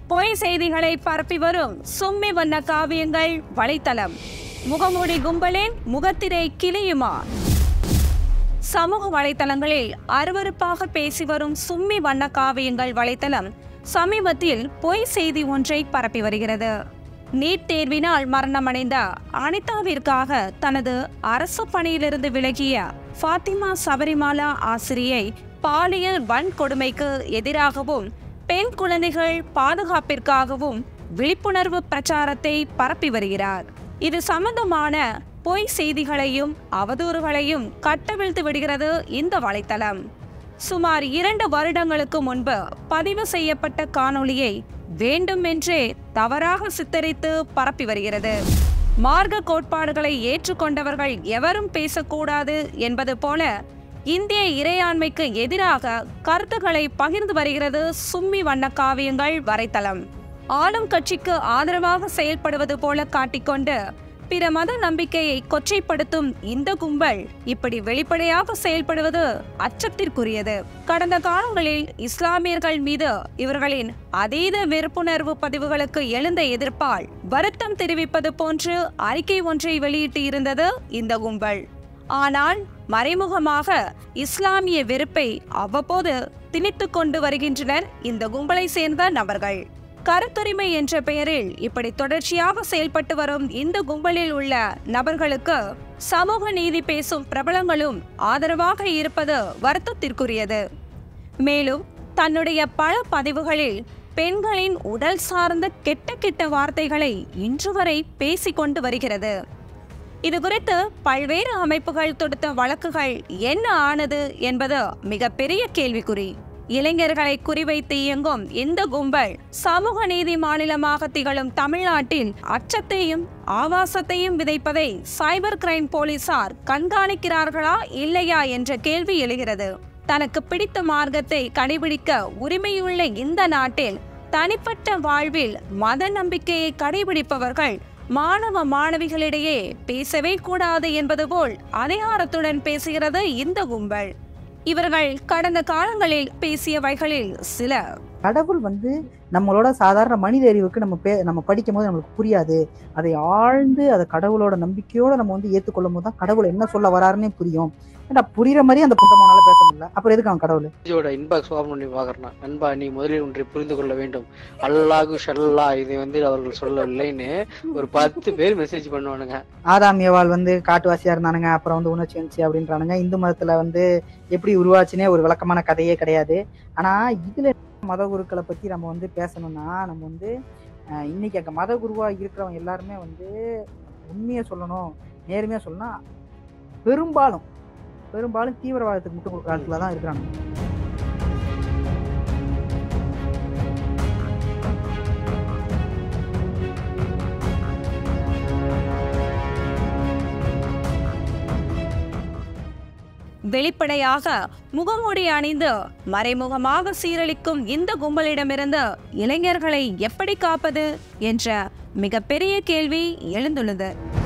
பொய் செய்திகளை பரப்பி வரும் சும்மி வண்ண காவியங்கள் வலைத்தளம் முகமூடி கும்பலின் முகத்திரை கிளியுமா சமூக வலைத்தளங்களில் அருவருப்பாக பேசி வரும் சும்மி வண்ண காவியங்கள் வலைத்தளம் சமீபத்தில் பொய் செய்தி ஒன்றை பரப்பி வருகிறது நீட் தேர்வினால் மரணமடைந்த அனிதாவிற்காக தனது அரசு பணியிலிருந்து விலகிய ஃபாத்திமா சபரிமாலா ஆசிரியை பாலியல் வன்கொடுமைக்கு எதிராகவும் பெண் குழந்தைகள் பாதுகாப்பிற்காகவும் விழிப்புணர்வு பிரச்சாரத்தை பரப்பி வருகிறார் இது சம்பந்தமான பொய் செய்திகளையும் அவதூறுகளையும் கட்டவிழ்த்து விடுகிறது இந்த வலைத்தளம் சுமார் இரண்டு வருடங்களுக்கு முன்பு பதிவு செய்யப்பட்ட காணொளியை வேண்டுமென்றே தவறாக சித்தரித்து பரப்பி வருகிறது மார்க்க கோட்பாடுகளை ஏற்றுக்கொண்டவர்கள் எவரும் பேசக்கூடாது என்பது போல இந்திய இறையாண்மைக்கு எதிராக கருத்துக்களை பகிர்ந்து வருகிறது சும்மி வண்ண காவியங்கள் வலைத்தளம் ஆளும் கட்சிக்கு ஆதரவாக செயல்படுவது போல காட்டிக்கொண்டு பிற மத நம்பிக்கையை கொச்சைப்படுத்தும் இந்த கும்பல் இப்படி வெளிப்படையாக செயல்படுவது அச்சத்திற்குரியது கடந்த காலங்களில் இஸ்லாமியர்கள் மீது இவர்களின் அதீத வெறுப்புணர்வு பதிவுகளுக்கு எழுந்த எதிர்ப்பால் வருத்தம் தெரிவிப்பது போன்று அறிக்கை ஒன்றை வெளியிட்டு இருந்தது இந்த கும்பல் ஆனால் மறைமுகமாக இஸ்லாமிய வெறுப்பை அவ்வப்போது திணித்துக் கொண்டு வருகின்றனர் இந்த கும்பலை சேர்ந்த நபர்கள் கருத்துரிமை என்ற பெயரில் இப்படி தொடர்ச்சியாக செயல்பட்டு வரும் இந்த கும்பலில் உள்ள நபர்களுக்கு சமூக நீதி பேசும் பிரபலங்களும் ஆதரவாக இருப்பது வருத்தத்திற்குரியது மேலும் தன்னுடைய பல பதிவுகளில் பெண்களின் உடல் சார்ந்த கெட்ட கெட்ட வார்த்தைகளை இன்று வரை பேசிக்கொண்டு வருகிறது இது குறித்து பல்வேறு அமைப்புகள் தொடுத்த வழக்குகள் என்ன ஆனது என்பது மிகப்பெரிய கேள்விக்குறி இளைஞர்களை குறிவைத்து இயங்கும் இந்த கும்பல் சமூக நீதி மாநிலமாக திகழும் தமிழ்நாட்டில் அச்சத்தையும் ஆபாசத்தையும் விதைப்பதை சைபர் கிரைம் போலீசார் கண்காணிக்கிறார்களா இல்லையா என்ற கேள்வி எழுகிறது தனக்கு பிடித்த மார்க்கத்தை கடைபிடிக்க உரிமையுள்ள இந்த நாட்டில் தனிப்பட்ட வாழ்வில் மத நம்பிக்கையை கடைபிடிப்பவர்கள் மாணவ மாணவிகளிடையே பேசவே கூடாது என்பது போல் அதிகாரத்துடன் பேசுகிறது இந்த கும்பல் இவர்கள் கடந்த காலங்களில் பேசியவைகளில் சில கடவுள் வந்து நம்மளோட சாதாரண மனித அறிவுக்கு நம்ம பே நம்ம படிக்கும் போது நம்மளுக்கு புரியாது அதை ஆழ்ந்து அதை கடவுளோட நம்பிக்கையோட நம்ம வந்து ஏற்றுக்கொள்ளும் போது தான் கடவுள் என்ன சொல்ல வராருன்னே புரியும் ஏன்னா புரியுற மாதிரி அந்த புத்தகமானால பேச முடியல அப்புறம் எதுக்கு அவன் கடவுள் இதோட இன்பாக்ஸ் ஓபன் பண்ணி பாக்குறேன் நண்பா நீ முதலில் ஒன்றை புரிந்து கொள்ள வேண்டும் அல்லாஹு ஷல்லா இதை வந்து அவர்கள் சொல்லவில்லைன்னு ஒரு பத்து பேர் மெசேஜ் பண்ணுவானுங்க ஆதாம் ஏவாள் வந்து காட்டுவாசியா இருந்தானுங்க அப்புறம் வந்து உணர்ச்சி வந்துச்சு அப்படின்றானுங்க இந்து மதத்துல வந்து எப்படி உருவாச்சுன்னே ஒரு விளக்கமான கதையே கிடையாது ஆனா இதுல மத குருக்களை பத்தி நம்ம வந்து பேசணும்னா நம்ம வந்து அஹ், இன்னைக்கு அங்க மத குருவா இருக்கிறவங்க எல்லாருமே வந்து உண்மையை சொல்லணும் நேர்மையா சொல்லணும் பெரும்பாலும் பெரும்பாலும் தீவிரவாதத்துக்கு முட்டு கொடுக்குற காலத்துல தான் இருக்கிறாங்க வெளிப்படையாக முகமூடி அணிந்து மறைமுகமாக சீரழிக்கும் இந்த கும்பலிடமிருந்து இளைஞர்களை எப்படி காப்பது என்ற மிகப்பெரிய கேள்வி எழுந்துள்ளது